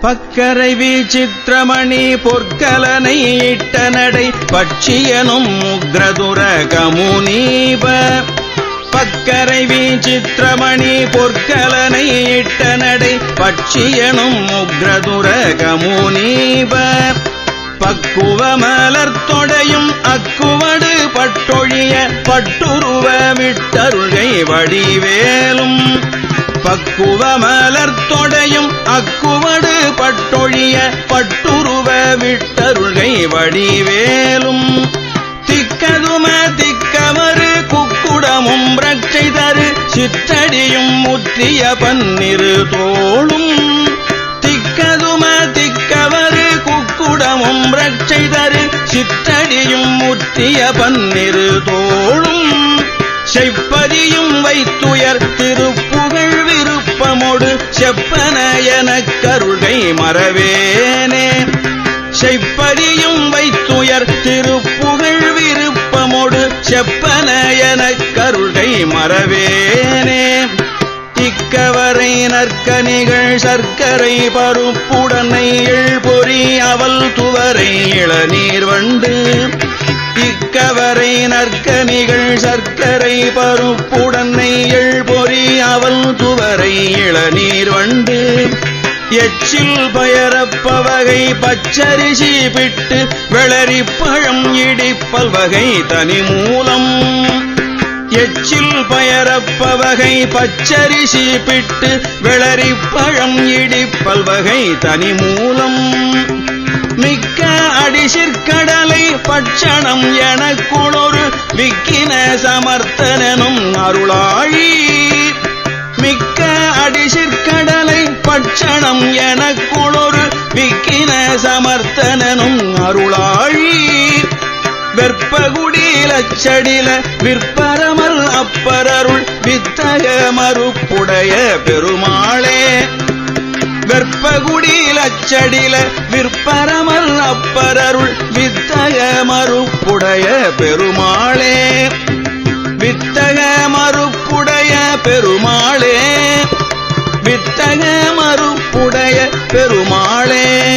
பக்கரை வீச்சித்திரமணி பொற்கலனை இட்ட நடை பட்சியனும் உக்ரதுர கமுனீப பக்கரை வீச்சித்திரமணி பொற்கலனை இட்ட நடை பட்சியனும் உக்ரதுர கமுனீப பக்குவ மலர் தொடையும் அக்குவடு பட்டொழிய பட்டுருவ விட்டருகை வடிவேலும் பக்குவ மலர் தொடையும் அக்குவடு பட்டொழிய பட்டுருவ விட்டருகை வடிவேலும் திக்கதும திக்கவரு குக்குடமும் ரட்சை தரு சிற்றடியும் முற்றிய பன்னிரு தோளும் திக்கதும திக்கவரு குக்குடமும் ரட்சை தரு சிற்றடியும் முற்றிய பன்னிரு தோளும் செப்பதியும் வைத்துயர் திருப்புகழ் விருப்பமோடு செப்பன எனக் கருகை மறவேனே செப்பதியும் வைத்துயர் திருப்புகழ் விருப்பமோடு செப்பன எனக் கருகை மறவேனே இக்கவரை நற்கனிகள் சர்க்கரை பருப்புடனை பொறி அவல் துவரை இளநீர் வண்டு இக்கவரை நற்கனிகள் சர்க்கரை பருப்புடனை பொறி அவல் துவரை இளநீர் வண்டு எச்சில் பயரப்பவகை பச்சரிசி பிட்டு வெளரிப்பழம் இடிப்பல் வகை தனி மூலம் எச்சில் பயரப்பவகை பச்சரிசி பிட்டு வெளரிப்பழம் இடிப்பல் வகை தனி மூலம் மிக்க அடிசிற்கடலை பட்சணம் எனக்குளொரு விக்கின சமர்த்தனும் அருளாழி மிக்க அடிசிற்கடலை பட்சணம் எனக்குளொரு விக்கின சமர்த்தனும் அருளாழி வெற்பகுடியிலச்சடில விற்பரமல் அப்பரருள் வித்தக மறுப்புடைய பெருமாளே வெற்பகுடியிலச்சடில விற்பரமல் அப்பரருள் வித்தக மறுப்புடைய பெருமாளே வித்தக மறுப்புடைய பெருமாளே வித்தக மறுப்புடைய பெருமாளே